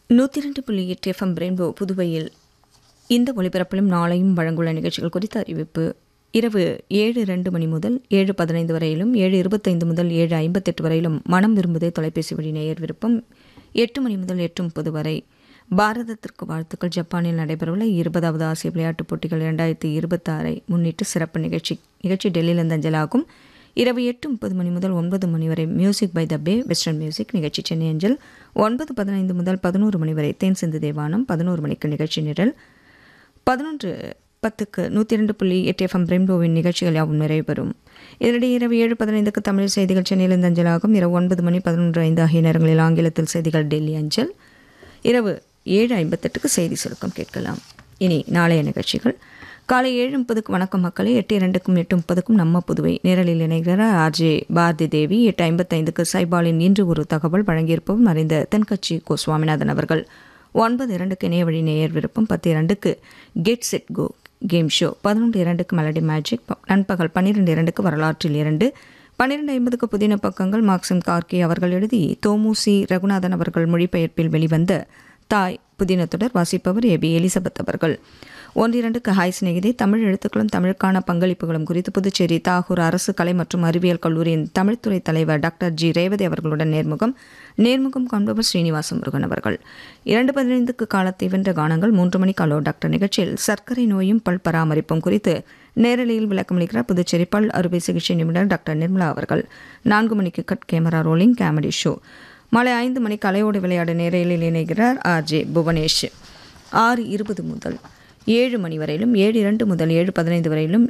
நூற்றி ரெண்டு புள்ளி எட்டு எஃப்எம் ரெயின்போ புதுவையில் இந்த ஒளிபரப்பிலும் நாளையும் வழங்குள்ள நிகழ்ச்சிகள் குறித்த அறிவிப்பு இரவு ஏழு ரெண்டு மணி முதல் ஏழு பதினைந்து வரையிலும் ஏழு இருபத்தைந்து முதல் ஏழு ஐம்பத்தெட்டு வரையிலும் மனம் விரும்புதே தொலைபேசி வழி நேயர் விருப்பம் எட்டு மணி முதல் எட்டு முப்பது வரை பாரதத்திற்கு வாழ்த்துக்கள் ஜப்பானில் நடைபெறவுள்ள இருபதாவது ஆசிய விளையாட்டுப் போட்டிகள் இரண்டாயிரத்தி இருபத்தாறை முன்னிட்டு சிறப்பு நிகழ்ச்சி நிகழ்ச்சி டெல்லியிலிருந்து அஞ்சலாகும் இரவு எட்டு முப்பது மணி முதல் ஒன்பது மணி வரை music by the bay western music நிகழ்ச்சி சென்னை அஞ்சல் ஒன்பது பதினைந்து முதல் பதினோரு மணி வரை தேன் சிந்து தேவானம் பதினோரு மணிக்கு நிகழ்ச்சி நிரல் பதினொன்று பத்துக்கு நூற்றி இரண்டு புள்ளி எட்டு எஃப்எம் ரெயின்போவின் நிகழ்ச்சிகள் யாவும் நிறைவு பெறும் இதனிடையே இரவு ஏழு பதினைந்துக்கு தமிழ் செய்திகள் சென்னையிலிருந்து அஞ்சலாகும் இரவு ஒன்பது மணி பதினொன்று ஐந்து ஆகிய நேரங்களில் ஆங்கிலத்தில் செய்திகள் டெல்லி அஞ்சல் இரவு ஏழு ஐம்பத்தெட்டுக்கு செய்தி சுருக்கம் கேட்கலாம் இனி நாளைய நிகழ்ச்சிகள் காலை ஏழு முப்பதுக்கு வணக்கம் மக்களே எட்டு இரண்டுக்கும் எட்டு முப்பதுக்கும் நம்ம புதுவை நேரலில் இணைகிறார் ஆர்ஜே பாரதி தேவி எட்டு ஐம்பத்தைந்துக்கு சைபாலின் இன்று ஒரு தகவல் வழங்கியிருப்பவும் மறைந்த தென்கட்சி கோ சுவாமிநாதன் அவர்கள் ஒன்பது இரண்டுக்கு இணைய வழி நேயர் விருப்பம் பத்து இரண்டுக்கு get set go game show பதினொன்று இரண்டுக்கு மெலடி மேஜிக் நண்பகல் பன்னிரெண்டு இரண்டுக்கு வரலாற்றில் இரண்டு பன்னிரெண்டு ஐம்பதுக்கு புதின பக்கங்கள் மார்க்சிம் கார்கே அவர்கள் எழுதி தோமுசி ரகுநாதன் அவர்கள் மொழிபெயர்ப்பில் வெளிவந்த தாய் புதின தொடர் வாசிப்பவர் ஏபி எலிசபெத் அவர்கள் ஒன்றிரண்டுக்கு ஹாய் சிநேகிதி தமிழ் எழுத்துக்களும் தமிழுக்கான பங்களிப்புகளும் குறித்து புதுச்சேரி தாகூர் அரசு கலை மற்றும் அறிவியல் கல்லூரியின் தமிழ்துறை தலைவர் டாக்டர் ஜி ரேவதி அவர்களுடன் நேர்முகம் நேர்முகம் காண்பவர் ஸ்ரீனிவாச முருகன் அவர்கள் இரண்டு பதினைந்துக்கு காலத்தை வென்ற கானங்கள் மூன்று மணிக்கு அலோ டாக்டர் நிகழ்ச்சியில் சர்க்கரை நோயும் பல் பராமரிப்பும் குறித்து நேரலையில் விளக்கமளிக்கிறார் புதுச்சேரி பல் அறுவை சிகிச்சை நிபுணர் டாக்டர் நிர்மலா அவர்கள் நான்கு மணிக்கு cut camera rolling comedy show மாலை ஐந்து மணிக்கு அலையோடு விளையாட நேரலில் இணைகிறார் ஆர் ஜே புவனேஷ் ஆறு இருபது முதல் ஏழு மணி வரையிலும் ஏழு இரண்டு முதல் ஏழு பதினைந்து வரையிலும்